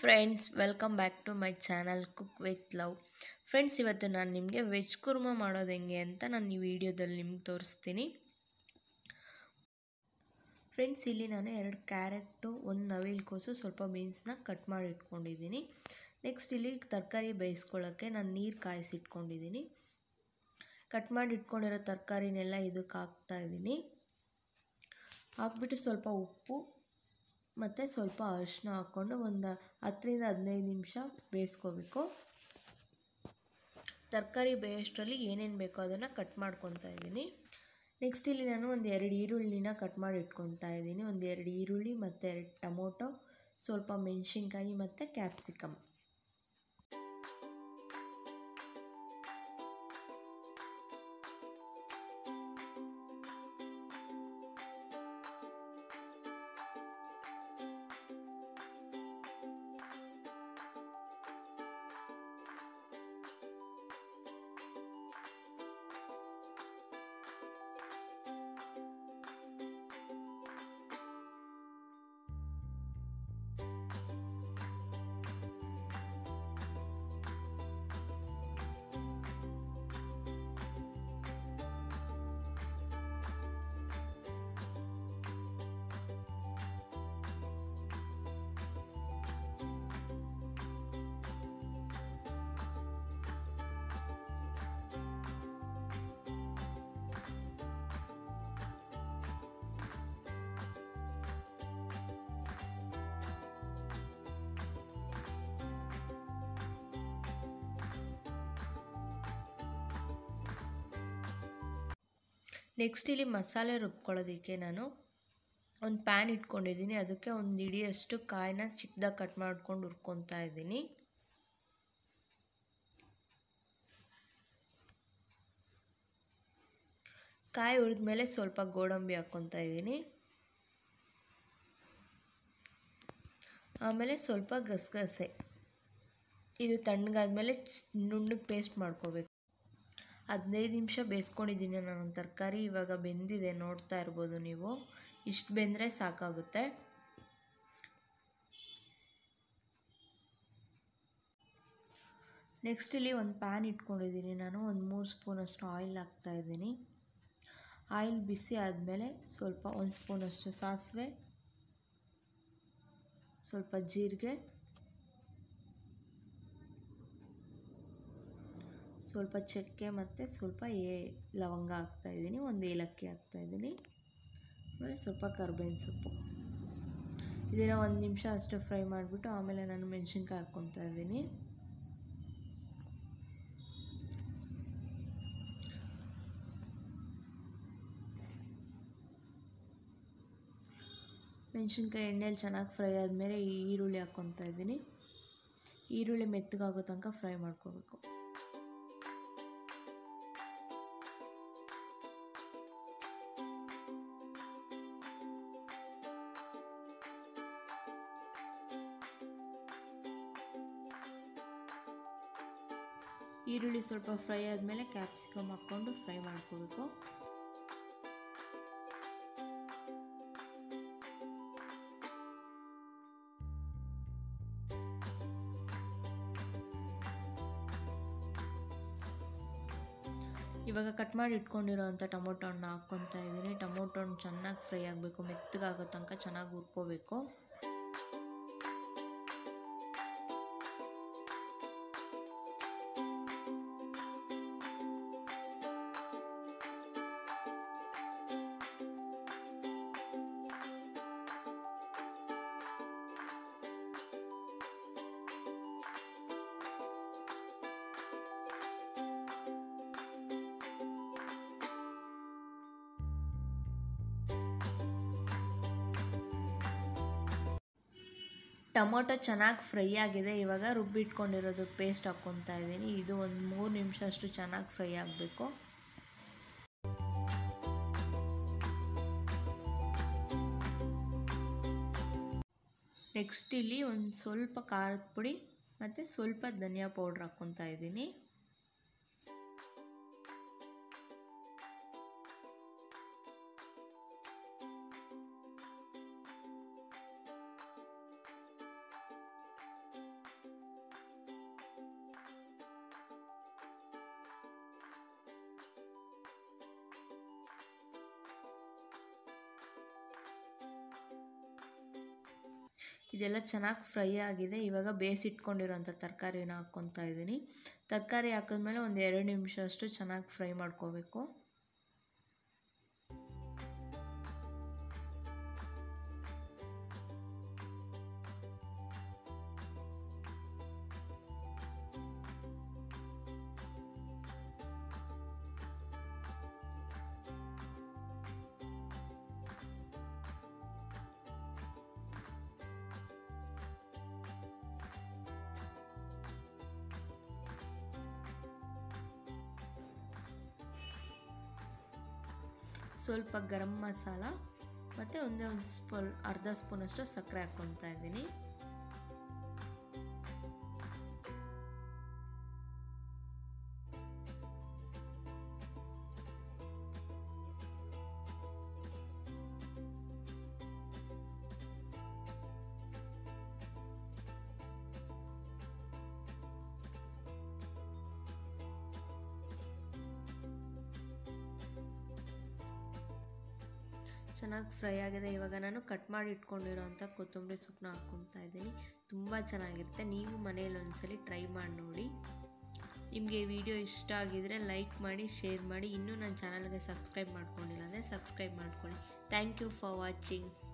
friends welcome back to my channel cook with love friends ಇವತ್ತು ನಾನು ನಿಮಗೆ veg kurma ಮಾಡೋದು ಹೆಂಗೆ ಅಂತ ನಾನು ಈ ವಿಡಿಯೋದಲ್ಲಿ ನಿಮ್ಗೆ ತೋರಿಸ್ತೀನಿ ಫ್ರೆಂಡ್ಸ್ ಇಲ್ಲಿ ನಾನು ಎರಡು ಕ್ಯಾರೆಟು ಒಂದು ನವಿಲ್ಕೋಸು ಸ್ವಲ್ಪ ಬೀನ್ಸ್ನ ಕಟ್ ಮಾಡಿ ಇಟ್ಕೊಂಡಿದ್ದೀನಿ ನೆಕ್ಸ್ಟ್ ಇಲ್ಲಿ ತರಕಾರಿ ಬೇಯಿಸ್ಕೊಳ್ಳೋಕ್ಕೆ ನಾನು ನೀರು ಕಾಯಿಸಿಟ್ಕೊಂಡಿದ್ದೀನಿ ಕಟ್ ಮಾಡಿ ಇಟ್ಕೊಂಡಿರೋ ತರಕಾರಿನೆಲ್ಲ ಇದಕ್ಕೆ ಹಾಕ್ತಾ ಇದ್ದೀನಿ ಹಾಕ್ಬಿಟ್ಟು ಸ್ವಲ್ಪ ಉಪ್ಪು ಮತ್ತು ಸ್ವಲ್ಪ ಅರಿಶಿನ ಹಾಕ್ಕೊಂಡು ಒಂದು ಹತ್ತರಿಂದ ಹದಿನೈದು ನಿಮಿಷ ಬೇಯಿಸ್ಕೋಬೇಕು ತರಕಾರಿ ಬೇಯೋಷ್ಟರಲ್ಲಿ ಏನೇನು ಬೇಕೋ ಅದನ್ನು ಕಟ್ ಮಾಡ್ಕೊತಾ ಇದ್ದೀನಿ ನೆಕ್ಸ್ಟ್ ಇಲ್ಲಿ ನಾನು ಒಂದು ಎರಡು ಈರುಳ್ಳಿನ ಕಟ್ ಮಾಡಿ ಇಟ್ಕೊತಾ ಇದ್ದೀನಿ ಒಂದು ಎರಡು ಈರುಳ್ಳಿ ಮತ್ತು ಎರಡು ಟೊಮೊಟೊ ಸ್ವಲ್ಪ ಮೆಣಸಿನ್ಕಾಯಿ ಮತ್ತು ಕ್ಯಾಪ್ಸಿಕಮ್ ನೆಕ್ಸ್ಟ್ ಇಲ್ಲಿ ಮಸಾಲೆ ರುಬ್ಕೊಳ್ಳೋದಕ್ಕೆ ನಾನು ಒಂದು ಪ್ಯಾನ್ ಇಟ್ಕೊಂಡಿದ್ದೀನಿ ಅದಕ್ಕೆ ಒಂದು ಇಡಿಯಷ್ಟು ಕಾಯಿನ ಚಿಕ್ಕದಾಗಿ ಕಟ್ ಮಾಡ್ಕೊಂಡು ಹುರ್ಕೊತಾ ಇದ್ದೀನಿ ಕಾಯಿ ಹುರಿದ್ಮೇಲೆ ಸ್ವಲ್ಪ ಗೋಡಂಬಿ ಹಾಕ್ಕೊತಾ ಇದ್ದೀನಿ ಆಮೇಲೆ ಸ್ವಲ್ಪ ಗಸಗಸೆ ಇದು ತಣ್ಣಗಾದ್ಮೇಲೆ ನುಣ್ಣಗೆ ಪೇಸ್ಟ್ ಮಾಡ್ಕೋಬೇಕು ಹದಿನೈದು ನಿಮಿಷ ಬೇಯಿಸ್ಕೊಂಡಿದ್ದೀನಿ ನಾನು ತರಕಾರಿ ಇವಾಗ ಬೆಂದಿದೆ ನೋಡ್ತಾ ಇರ್ಬೋದು ನೀವು ಇಷ್ಟು ಬೆಂದರೆ ಸಾಕಾಗುತ್ತೆ ನೆಕ್ಸ್ಟ್ ಇಲ್ಲಿ ಒಂದು ಪ್ಯಾನ್ ಇಟ್ಕೊಂಡಿದ್ದೀನಿ ನಾನು ಒಂದು ಮೂರು ಸ್ಪೂನಷ್ಟು ಆಯಿಲ್ ಹಾಕ್ತಾಯಿದ್ದೀನಿ ಆಯಿಲ್ ಬಿಸಿ ಆದಮೇಲೆ ಸ್ವಲ್ಪ ಒಂದು ಸ್ಪೂನಷ್ಟು ಸಾಸಿವೆ ಸ್ವಲ್ಪ ಜೀರಿಗೆ ಸ್ವಲ್ಪ ಚಕ್ಕೆ ಮತ್ತು ಸ್ವಲ್ಪ ಏ ಲವಂಗ ಹಾಕ್ತಾಯಿದ್ದೀನಿ ಒಂದು ಏಲಕ್ಕಿ ಹಾಕ್ತಾಯಿದ್ದೀನಿ ಆಮೇಲೆ ಸ್ವಲ್ಪ ಕರ್ಬೇವಿನ ಸೊಪ್ಪು ಇದನ್ನು ಒಂದು ನಿಮಿಷ ಅಷ್ಟು ಫ್ರೈ ಮಾಡಿಬಿಟ್ಟು ಆಮೇಲೆ ನಾನು ಮೆಣಸಿನ್ಕಾಯಿ ಹಾಕ್ಕೊತಾ ಇದ್ದೀನಿ ಮೆಣಸಿನ್ಕಾಯಿ ಎಣ್ಣೆಲಿ ಚೆನ್ನಾಗಿ ಫ್ರೈ ಆದಮೇಲೆ ಈರುಳ್ಳಿ ಹಾಕ್ಕೊತಾ ಇದ್ದೀನಿ ಈರುಳ್ಳಿ ಮೆತ್ತಗಾಗೋ ತನಕ ಫ್ರೈ ಮಾಡ್ಕೋಬೇಕು ಈರುಳ್ಳಿ ಸ್ವಲ್ಪ ಫ್ರೈ ಆದಮೇಲೆ ಕ್ಯಾಪ್ಸಿಕಮ್ ಹಾಕ್ಕೊಂಡು ಫ್ರೈ ಮಾಡ್ಕೋಬೇಕು ಇವಾಗ ಕಟ್ ಮಾಡಿ ಇಟ್ಕೊಂಡಿರೋ ಅಂಥ ಟೊಮೊಟೊ ಹಣ್ಣು ಹಾಕ್ಕೊತಾ ಇದ್ದೀನಿ ಟೊಮೊಟೊ ಹಣ್ಣು ಚೆನ್ನಾಗಿ ಫ್ರೈ ಆಗಬೇಕು ಮೆತ್ತಗಾಗೋ ತನಕ ಚೆನ್ನಾಗಿ ಹುರ್ಕೋಬೇಕು ಟೊಮೊಟೊ ಚೆನ್ನಾಗಿ ಫ್ರೈ ಆಗಿದೆ ಇವಾಗ ರುಬ್ಬಿಟ್ಕೊಂಡಿರೋದು ಪೇಸ್ಟ್ ಹಾಕ್ಕೊತಾ ಇದ್ದೀನಿ ಇದು ಒಂದು ಮೂರು ನಿಮಿಷ ಅಷ್ಟು ಚೆನ್ನಾಗಿ ಫ್ರೈ ಆಗಬೇಕು ನೆಕ್ಸ್ಟ್ ಇಲ್ಲಿ ಒಂದು ಸ್ವಲ್ಪ ಖಾರದ ಪುಡಿ ಮತ್ತು ಸ್ವಲ್ಪ ಧನಿಯಾ ಪೌಡ್ರ್ ಹಾಕ್ಕೊತಾ ಇದ್ದೀನಿ ಇದೆಲ್ಲ ಚೆನ್ನಾಗಿ ಫ್ರೈ ಆಗಿದೆ ಇವಾಗ ಬೇಯಿಸಿಟ್ಕೊಂಡಿರೋಂಥ ತರಕಾರಿನ ಹಾಕ್ಕೊತಾ ಇದ್ದೀನಿ ತರಕಾರಿ ಹಾಕಿದ್ಮೇಲೆ ಒಂದು ಎರಡು ನಿಮಿಷ ಅಷ್ಟು ಚೆನ್ನಾಗಿ ಫ್ರೈ ಮಾಡ್ಕೋಬೇಕು ಸ್ವಲ್ಪ ಗರಂ ಮಸಾಲ ಮತ್ತು ಒಂದೇ ಒಂದು ಸ್ಪೂನ್ ಅರ್ಧ ಸ್ಪೂನಷ್ಟು ಸಕ್ಕರೆ ಹಾಕ್ಕೊತಾ ಇದ್ದೀನಿ ಚೆನ್ನಾಗಿ ಫ್ರೈ ಆಗಿದೆ ಇವಾಗ ನಾನು ಕಟ್ ಮಾಡಿ ಇಟ್ಕೊಂಡಿರೋಂಥ ಕೊತ್ತಂಬರಿ ಸೊಪ್ಪನ್ನ ಹಾಕ್ಕೊತಾ ಇದ್ದೀನಿ ತುಂಬ ಚೆನ್ನಾಗಿರುತ್ತೆ ನೀವು ಮನೇಲಿ ಒಂದ್ಸಲಿ ಟ್ರೈ ಮಾಡಿ ನೋಡಿ ನಿಮಗೆ ಈ ವಿಡಿಯೋ ಇಷ್ಟ ಆಗಿದರೆ ಲೈಕ್ ಮಾಡಿ ಶೇರ್ ಮಾಡಿ ಇನ್ನೂ ನನ್ನ ಚಾನಲ್ಗೆ ಸಬ್ಸ್ಕ್ರೈಬ್ ಮಾಡ್ಕೊಂಡಿಲ್ಲ ಅಂದರೆ ಸಬ್ಸ್ಕ್ರೈಬ್ ಮಾಡ್ಕೊಳ್ಳಿ ಥ್ಯಾಂಕ್ ಯು ಫಾರ್ ವಾಚಿಂಗ್